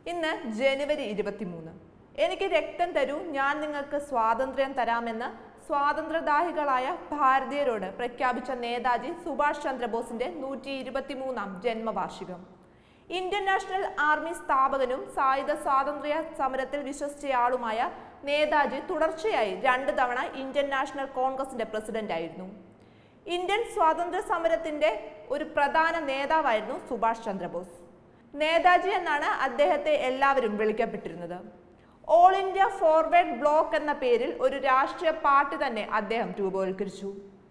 ഇന്ന് ജനുവരി ഇരുപത്തിമൂന്ന് എനിക്ക് രക്തം തരൂ ഞാൻ നിങ്ങൾക്ക് സ്വാതന്ത്ര്യം തരാമെന്ന് സ്വാതന്ത്ര്യദാഹികളായ ഭാരതീയരോട് പ്രഖ്യാപിച്ച നേതാജി സുഭാഷ് ചന്ദ്രബോസിന്റെ നൂറ്റി ഇരുപത്തിമൂന്നാം ജന്മവാർഷികം ഇന്ത്യൻ നാഷണൽ ആർമി സ്ഥാപകനും സായുധ സ്വാതന്ത്ര്യ സമരത്തിൽ വിശ്വസിച്ചയാളുമായ നേതാജി തുടർച്ചയായി രണ്ട് തവണ ഇന്ത്യൻ നാഷണൽ കോൺഗ്രസിന്റെ പ്രസിഡന്റായിരുന്നു ഇന്ത്യൻ സ്വാതന്ത്ര്യ സമരത്തിന്റെ ഒരു പ്രധാന നേതാവായിരുന്നു സുഭാഷ് ചന്ദ്രബോസ് നേതാജി എന്നാണ് അദ്ദേഹത്തെ എല്ലാവരും വിളിക്കപ്പെട്ടിരുന്നത് ഓൾ ഇന്ത്യ ഫോർവേഡ് ബ്ലോക്ക് എന്ന പേരിൽ ഒരു രാഷ്ട്രീയ പാർട്ടി തന്നെ അദ്ദേഹം രൂപവൽക്കരിച്ചു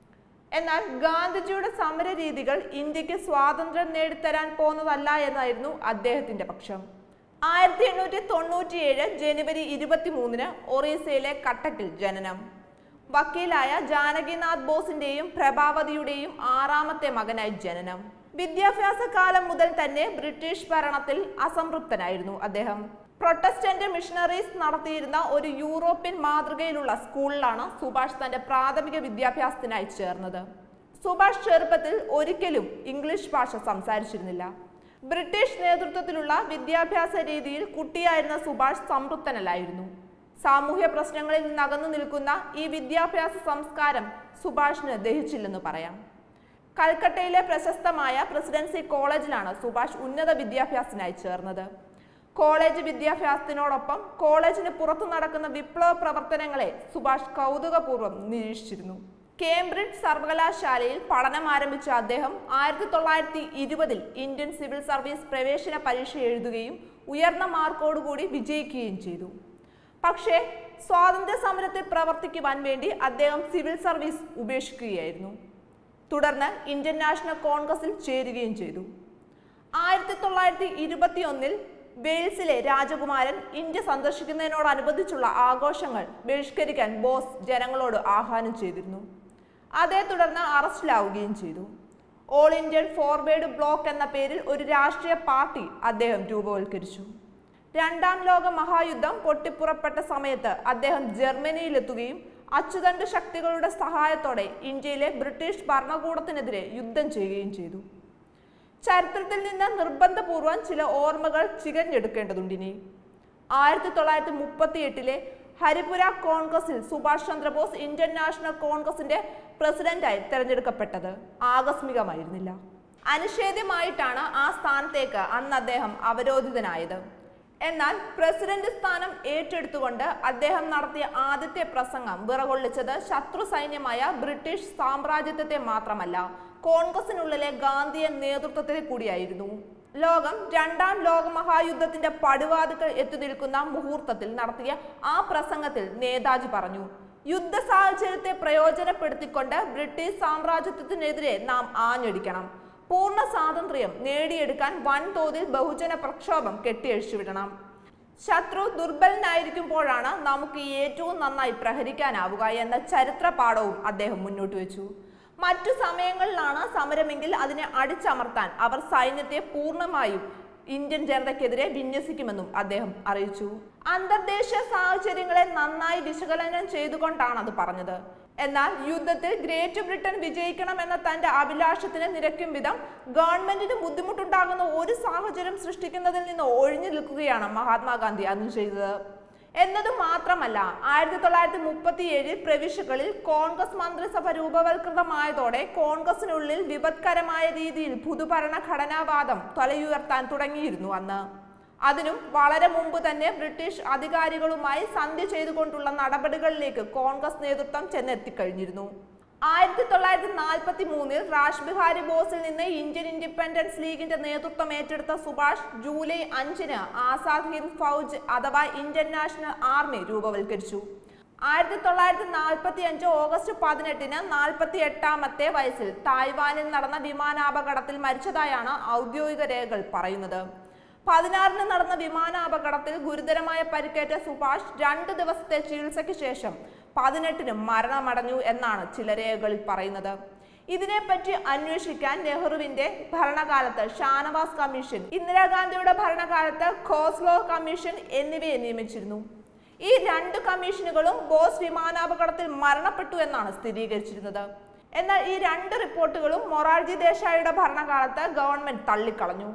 എന്നാൽ ഗാന്ധിജിയുടെ സമര രീതികൾ ഇന്ത്യക്ക് സ്വാതന്ത്ര്യം നേടിത്തരാൻ പോന്നതല്ല എന്നായിരുന്നു അദ്ദേഹത്തിന്റെ പക്ഷം ആയിരത്തി എണ്ണൂറ്റി തൊണ്ണൂറ്റിയേഴ് ജനുവരി ഇരുപത്തിമൂന്നിന് ഒറീസയിലെ കട്ടക്കിൽ ജനനം വക്കീലായ ജാനകിനാഥ് ബോസിന്റെയും പ്രഭാവതിയുടെയും ആറാമത്തെ മകനായി ജനനം വിദ്യാഭ്യാസ കാലം മുതൽ തന്നെ ബ്രിട്ടീഷ് ഭരണത്തിൽ അസംതൃപ്തനായിരുന്നു അദ്ദേഹം പ്രൊട്ടസ്റ്റന്റ് മിഷണറീസ് നടത്തിയിരുന്ന ഒരു യൂറോപ്യൻ മാതൃകയിലുള്ള സ്കൂളിലാണ് സുഭാഷ് തന്റെ പ്രാഥമിക വിദ്യാഭ്യാസത്തിനായി ചേർന്നത് സുഭാഷ് ചെറുപ്പത്തിൽ ഒരിക്കലും ഇംഗ്ലീഷ് ഭാഷ സംസാരിച്ചിരുന്നില്ല ബ്രിട്ടീഷ് നേതൃത്വത്തിലുള്ള വിദ്യാഭ്യാസ രീതിയിൽ കുട്ടിയായിരുന്ന സുഭാഷ് സംതൃപ്തനല്ലായിരുന്നു സാമൂഹ്യ പ്രശ്നങ്ങളിൽ നിന്ന് അകന്നു നിൽക്കുന്ന ഈ വിദ്യാഭ്യാസ സംസ്കാരം സുഭാഷിന് ദഹിച്ചില്ലെന്ന് പറയാം കൽക്കട്ടയിലെ പ്രശസ്തമായ പ്രസിഡൻസി കോളേജിലാണ് സുഭാഷ് ഉന്നത വിദ്യാഭ്യാസത്തിനായി ചേർന്നത് കോളേജ് വിദ്യാഭ്യാസത്തിനോടൊപ്പം കോളേജിന് പുറത്തു നടക്കുന്ന വിപ്ലവ പ്രവർത്തനങ്ങളെ സുഭാഷ് കൗതുകപൂർവ്വം നിരീക്ഷിച്ചിരുന്നു കേംബ്രിഡ്ജ് സർവകലാശാലയിൽ പഠനം ആരംഭിച്ച അദ്ദേഹം ആയിരത്തി തൊള്ളായിരത്തി ഇരുപതിൽ ഇന്ത്യൻ സിവിൽ സർവീസ് പ്രവേശന പരീക്ഷ എഴുതുകയും ഉയർന്ന മാർക്കോടുകൂടി വിജയിക്കുകയും ചെയ്തു പക്ഷേ സ്വാതന്ത്ര്യ സമരത്തിൽ പ്രവർത്തിക്കുവാൻ വേണ്ടി അദ്ദേഹം സിവിൽ സർവീസ് ഉപേക്ഷിക്കുകയായിരുന്നു തുടർന്ന് ഇന്ത്യൻ നാഷണൽ കോൺഗ്രസിൽ ചേരുകയും ചെയ്തു ആയിരത്തി തൊള്ളായിരത്തി ഇരുപത്തി ഒന്നിൽ വെയിൽസിലെ രാജകുമാരൻ ഇന്ത്യ സന്ദർശിക്കുന്നതിനോടനുബന്ധിച്ചുള്ള ആഘോഷങ്ങൾ ബഹിഷ്കരിക്കാൻ ബോസ് ജനങ്ങളോട് ആഹ്വാനം ചെയ്തിരുന്നു അതേ തുടർന്ന് അറസ്റ്റിലാവുകയും ചെയ്തു ഓൾ ഇന്ത്യൻ ഫോർവേഡ് ബ്ലോക്ക് എന്ന പേരിൽ ഒരു രാഷ്ട്രീയ പാർട്ടി അദ്ദേഹം രൂപവൽക്കരിച്ചു രണ്ടാം ലോക മഹായുദ്ധം പൊട്ടിപ്പുറപ്പെട്ട സമയത്ത് അദ്ദേഹം ജർമ്മനിയിലെത്തുകയും അച്ചുതണ്ട് ശക്തികളുടെ സഹായത്തോടെ ഇന്ത്യയിലെ ബ്രിട്ടീഷ് ഭരണകൂടത്തിനെതിരെ യുദ്ധം ചെയ്യുകയും ചെയ്തു ചരിത്രത്തിൽ നിന്ന് നിർബന്ധപൂർവം ചില ഓർമ്മകൾ ചികഞ്ഞെടുക്കേണ്ടതുണ്ടിനി ആയിരത്തി തൊള്ളായിരത്തി മുപ്പത്തി എട്ടിലെ ഹരിപുര കോൺഗ്രസിൽ സുഭാഷ് ചന്ദ്രബോസ് ഇന്ത്യൻ നാഷണൽ കോൺഗ്രസിന്റെ പ്രസിഡന്റായി തെരഞ്ഞെടുക്കപ്പെട്ടത് ആകസ്മികമായിരുന്നില്ല അനിഷേധ്യമായിട്ടാണ് ആ സ്ഥാനത്തേക്ക് അന്ന് അദ്ദേഹം അവരോധിതനായത് എന്നാൽ പ്രസിഡന്റ് സ്ഥാനം ഏറ്റെടുത്തുകൊണ്ട് അദ്ദേഹം നടത്തിയ ആദ്യത്തെ പ്രസംഗം വിറകൊള്ളിച്ചത് ശത്രു സൈന്യമായ ബ്രിട്ടീഷ് സാമ്രാജ്യത്വത്തെ മാത്രമല്ല കോൺഗ്രസിനുള്ളിലെ ഗാന്ധിയൻ നേതൃത്വത്തെ കൂടിയായിരുന്നു ലോകം രണ്ടാം ലോക മഹായുദ്ധത്തിന്റെ പടുവാതുക്കൾ എത്തി നിൽക്കുന്ന മുഹൂർത്തത്തിൽ നടത്തിയ ആ പ്രസംഗത്തിൽ നേതാജി പറഞ്ഞു യുദ്ധ സാഹചര്യത്തെ പ്രയോജനപ്പെടുത്തിക്കൊണ്ട് ബ്രിട്ടീഷ് സാമ്രാജ്യത്വത്തിനെതിരെ നാം ആഞ്ഞടിക്കണം പൂർണ്ണ സ്വാതന്ത്ര്യം നേടിയെടുക്കാൻ വൻതോതിൽ ബഹുജന പ്രക്ഷോഭം കെട്ടിയഴിച്ചുവിടണം ശത്രു ദുർബലനായിരിക്കുമ്പോഴാണ് നമുക്ക് ഏറ്റവും നന്നായി പ്രഹരിക്കാനാവുക എന്ന ചരിത്ര പാഠവും അദ്ദേഹം മുന്നോട്ട് വെച്ചു മറ്റു സമയങ്ങളിലാണ് സമരമെങ്കിൽ അതിനെ അടിച്ചമർത്താൻ അവർ സൈന്യത്തെ പൂർണ്ണമായും ഇന്ത്യൻ ജനതയ്ക്കെതിരെ വിന്യസിക്കുമെന്നും അദ്ദേഹം അറിയിച്ചു അന്തർദേശീയ സാഹചര്യങ്ങളെ നന്നായി വിശകലനം ചെയ്തുകൊണ്ടാണ് അത് പറഞ്ഞത് എന്നാൽ യുദ്ധത്തിൽ ഗ്രേറ്റ് ബ്രിട്ടൻ വിജയിക്കണമെന്ന തന്റെ അഭിലാഷത്തിന് നിരക്കും വിധം ഗവൺമെന്റിന് ബുദ്ധിമുട്ടുണ്ടാകുന്ന ഒരു സാഹചര്യം സൃഷ്ടിക്കുന്നതിൽ നിന്ന് ഒഴിഞ്ഞു നിൽക്കുകയാണ് മഹാത്മാഗാന്ധി അന്ന് ചെയ്തത് എന്നത് മാത്രമല്ല ആയിരത്തി തൊള്ളായിരത്തി മുപ്പത്തി ഏഴിൽ പ്രവിശ്യകളിൽ കോൺഗ്രസ് മന്ത്രിസഭ രൂപവൽകൃതമായതോടെ കോൺഗ്രസിനുള്ളിൽ വിപത്കരമായ രീതിയിൽ പുതുഭരണ ഘടനാവാദം തലയുയർത്താൻ തുടങ്ങിയിരുന്നു അന്ന് അതിനും വളരെ മുമ്പ് തന്നെ ബ്രിട്ടീഷ് അധികാരികളുമായി സന്ധി ചെയ്തുകൊണ്ടുള്ള നടപടികളിലേക്ക് കോൺഗ്രസ് നേതൃത്വം ചെന്നെത്തിക്കഴിഞ്ഞിരുന്നു ആയിരത്തി തൊള്ളായിരത്തി നാൽപ്പത്തി മൂന്നിൽ റാഷ് ബിഹാരി ബോസിൽ നിന്ന് ഇന്ത്യൻ ഇൻഡിപെൻഡൻസ് ലീഗിന്റെ നേതൃത്വം ഏറ്റെടുത്ത സുഭാഷ് ജൂലൈ അഞ്ചിന് ആസാദ് ഹിന്ദ് ഫൗജ് അഥവാ ഇന്ത്യൻ നാഷണൽ ആർമി രൂപവൽക്കരിച്ചു ആയിരത്തി തൊള്ളായിരത്തി നാൽപ്പത്തി അഞ്ച് ഓഗസ്റ്റ് പതിനെട്ടിന് നാൽപ്പത്തി എട്ടാമത്തെ വയസ്സിൽ തായ്വാനിൽ നടന്ന വിമാനാപകടത്തിൽ മരിച്ചതായാണ് ഔദ്യോഗിക രേഖകൾ പറയുന്നത് പതിനാറിന് നടന്ന വിമാനാപകടത്തിൽ ഗുരുതരമായ പരിക്കേറ്റ സുഭാഷ് രണ്ട് ദിവസത്തെ ചികിത്സയ്ക്ക് ശേഷം പതിനെട്ടിന് മരണമടഞ്ഞു എന്നാണ് ചില രേഖകളിൽ പറയുന്നത് ഇതിനെപ്പറ്റി അന്വേഷിക്കാൻ നെഹ്റുവിന്റെ ഭരണകാലത്ത് ഷാനവാസ് കമ്മീഷൻ ഇന്ദിരാഗാന്ധിയുടെ ഭരണകാലത്ത് ഖോസ്ലോ കമ്മീഷൻ എന്നിവയെ നിയമിച്ചിരുന്നു ഈ രണ്ട് കമ്മീഷനുകളും ബോസ് വിമാനാപകടത്തിൽ മരണപ്പെട്ടു എന്നാണ് സ്ഥിരീകരിച്ചിരുന്നത് എന്നാൽ ഈ രണ്ട് റിപ്പോർട്ടുകളും മൊറാർജി ദേശായിയുടെ ഭരണകാലത്ത് ഗവൺമെന്റ് തള്ളിക്കളഞ്ഞു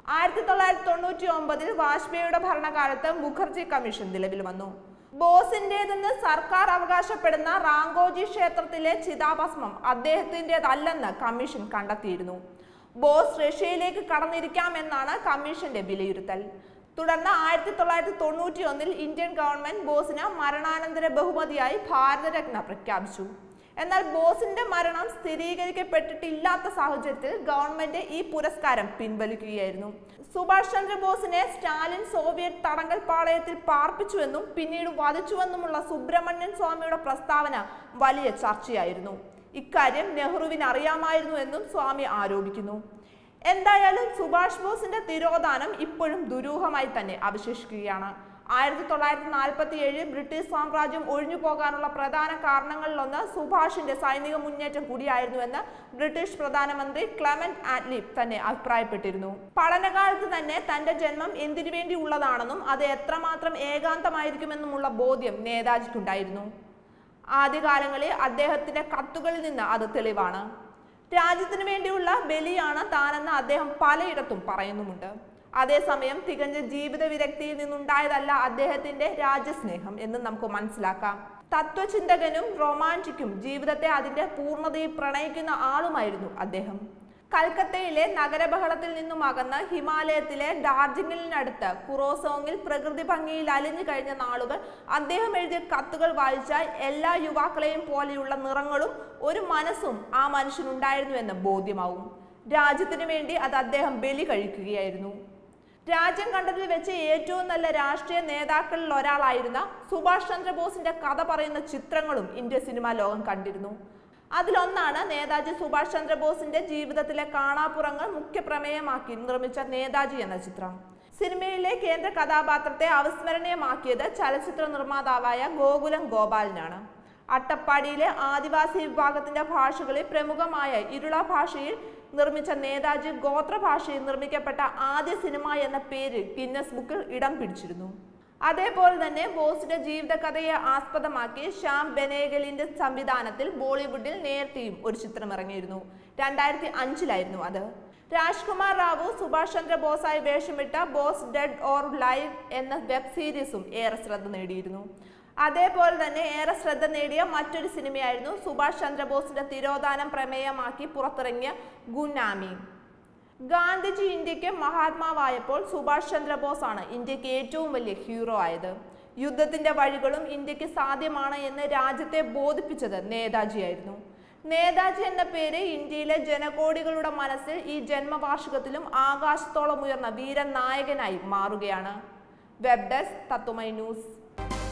ആയിരത്തി തൊള്ളായിരത്തി തൊണ്ണൂറ്റി ഒമ്പതിൽ വാജ്പേയിയുടെ ഭരണകാലത്ത് മുഖർജി കമ്മീഷൻ നിലവിൽ വന്നു ബോസിന്റേതെന്ന് സർക്കാർ അവകാശപ്പെടുന്ന റാങ്കോജി ക്ഷേത്രത്തിലെ ചിതാഭസ്മം അദ്ദേഹത്തിൻ്റെതല്ലെന്ന് കമ്മീഷൻ കണ്ടെത്തിയിരുന്നു ബോസ് റഷ്യയിലേക്ക് കടന്നിരിക്കാമെന്നാണ് കമ്മീഷന്റെ വിലയിരുത്തൽ തുടർന്ന് ആയിരത്തി തൊള്ളായിരത്തി തൊണ്ണൂറ്റി ഒന്നിൽ ഇന്ത്യൻ ഗവൺമെന്റ് ബോസിന് മരണാനന്തര ബഹുമതിയായി ഭാരതരത്ന പ്രഖ്യാപിച്ചു എന്നാൽ ബോസിന്റെ മരണം സ്ഥിരീകരിക്കപ്പെട്ടിട്ടില്ലാത്ത സാഹചര്യത്തിൽ ഗവൺമെന്റ് ഈ പുരസ്കാരം പിൻവലിക്കുകയായിരുന്നു സുഭാഷ് ചന്ദ്രബോസിനെ സ്റ്റാലിൻ സോവിയറ്റ് തടങ്കൽ പാളയത്തിൽ പാർപ്പിച്ചുവെന്നും പിന്നീട് വധിച്ചുവെന്നുമുള്ള സുബ്രഹ്മണ്യൻ സ്വാമിയുടെ പ്രസ്താവന വലിയ ചർച്ചയായിരുന്നു ഇക്കാര്യം നെഹ്റുവിന് അറിയാമായിരുന്നു എന്നും സ്വാമി ആരോപിക്കുന്നു എന്തായാലും സുഭാഷ് ബോസിന്റെ തിരോധാനം ഇപ്പോഴും ദുരൂഹമായി തന്നെ അവശേഷിക്കുകയാണ് ആയിരത്തി തൊള്ളായിരത്തി നാൽപ്പത്തി ഏഴ് ബ്രിട്ടീഷ് സാമ്രാജ്യം ഒഴിഞ്ഞു പോകാനുള്ള പ്രധാന കാരണങ്ങളിലൊന്ന് സുഭാഷിന്റെ സൈനിക മുന്നേറ്റം കൂടിയായിരുന്നുവെന്ന് ബ്രിട്ടീഷ് പ്രധാനമന്ത്രി ക്ലെമന്റ് ആറ്റ്ലീപ് തന്നെ അഭിപ്രായപ്പെട്ടിരുന്നു പഠനകാലത്ത് തന്നെ തന്റെ ജന്മം എന്തിനു വേണ്ടി ഉള്ളതാണെന്നും അത് എത്രമാത്രം ഏകാന്തമായിരിക്കുമെന്നുമുള്ള ബോധ്യം നേതാജിക്കുണ്ടായിരുന്നു ആദ്യകാലങ്ങളിൽ അദ്ദേഹത്തിന്റെ കത്തുകളിൽ നിന്ന് അത് തെളിവാണ് രാജ്യത്തിന് വേണ്ടിയുള്ള ബലിയാണ് താനെന്ന് അദ്ദേഹം പലയിടത്തും പറയുന്നുമുണ്ട് അതേസമയം തികഞ്ഞ ജീവിത വിരക്തിയിൽ നിന്നുണ്ടായതല്ല അദ്ദേഹത്തിന്റെ രാജ്യസ്നേഹം എന്ന് നമുക്ക് മനസ്സിലാക്കാം തത്വചിന്തകനും റൊമാൻറ്റിക്കും ജീവിതത്തെ അതിന്റെ പൂർണ്ണതയിൽ പ്രണയിക്കുന്ന ആളുമായിരുന്നു അദ്ദേഹം കൽക്കത്തയിലെ നഗരബഹളത്തിൽ നിന്നും അകന്ന് ഹിമാലയത്തിലെ ഡാർജിലിനടുത്ത് കുറോസോങ്ങിൽ പ്രകൃതി ഭംഗിയിൽ അലിഞ്ഞു കഴിഞ്ഞ നാളുകൾ അദ്ദേഹം എഴുതിയ കത്തുകൾ വായിച്ചാൽ എല്ലാ യുവാക്കളെയും പോലെയുള്ള നിറങ്ങളും ഒരു മനസ്സും ആ മനുഷ്യനുണ്ടായിരുന്നു എന്ന് ബോധ്യമാവും രാജ്യത്തിനു വേണ്ടി അത് അദ്ദേഹം ബലി കഴിക്കുകയായിരുന്നു രാജ്യം കണ്ടതിൽ വെച്ച് ഏറ്റവും നല്ല രാഷ്ട്രീയ നേതാക്കളിൽ ഒരാളായിരുന്ന സുഭാഷ് ചന്ദ്രബോസിന്റെ കഥ പറയുന്ന ചിത്രങ്ങളും ഇന്ത്യ സിനിമാ ലോകം കണ്ടിരുന്നു അതിലൊന്നാണ് നേതാജി സുഭാഷ് ചന്ദ്രബോസിന്റെ ജീവിതത്തിലെ കാണാപ്പുറങ്ങൾ മുഖ്യ പ്രമേയമാക്കി നിർമ്മിച്ച നേതാജി എന്ന ചിത്രം സിനിമയിലെ കേന്ദ്ര കഥാപാത്രത്തെ അവിസ്മരണീയമാക്കിയത് ചലച്ചിത്ര നിർമ്മാതാവായ ഗോകുലം ഗോപാലനാണ് അട്ടപ്പാടിയിലെ ആദിവാസി വിഭാഗത്തിന്റെ ഭാഷകളിൽ പ്രമുഖമായ ഇരുള ഭാഷയിൽ നിർമ്മിച്ച നേതാജി ഗോത്ര ഭാഷയിൽ നിർമ്മിക്കപ്പെട്ട ആദ്യ സിനിമ എന്ന പേര് ഗിന്നസ് ബുക്കിൽ ഇടം പിടിച്ചിരുന്നു അതേപോലെ തന്നെ ബോസിന്റെ ജീവിതകഥയെ ആസ്പദമാക്കി ശ്യാം ബെനേഗലിന്റെ സംവിധാനത്തിൽ ബോളിവുഡിൽ നേരത്തെയും ഒരു ചിത്രം ഇറങ്ങിയിരുന്നു രണ്ടായിരത്തി അഞ്ചിലായിരുന്നു അത് രാജ്കുമാർ റാവു സുഭാഷ് ചന്ദ്ര ബോസായി വേഷമിട്ട ബോസ് ഡെഡ് ഓർ ലൈവ് എന്ന വെബ് സീരീസും ഏറെ ശ്രദ്ധ നേടിയിരുന്നു അതേപോലെ തന്നെ ഏറെ ശ്രദ്ധ നേടിയ മറ്റൊരു സിനിമയായിരുന്നു സുഭാഷ് ചന്ദ്രബോസിന്റെ തിരോധാനം പ്രമേയമാക്കി പുറത്തിറങ്ങിയ ഗുനാമി ഗാന്ധിജി ഇന്ത്യക്ക് മഹാത്മാവായപ്പോൾ സുഭാഷ് ചന്ദ്രബോസ് ആണ് ഇന്ത്യക്ക് ഏറ്റവും വലിയ ഹീറോ ആയത് യുദ്ധത്തിന്റെ വഴികളും ഇന്ത്യക്ക് സാധ്യമാണ് എന്ന് രാജ്യത്തെ ബോധിപ്പിച്ചത് നേതാജിയായിരുന്നു നേതാജി എന്ന പേര് ഇന്ത്യയിലെ ജനകോടികളുടെ മനസ്സിൽ ഈ ജന്മവാർഷികത്തിലും ആകാശത്തോളം ഉയർന്ന വീരനായകനായി മാറുകയാണ് വെബ് ഡെസ്ക് തത്വമൈ ന്യൂസ്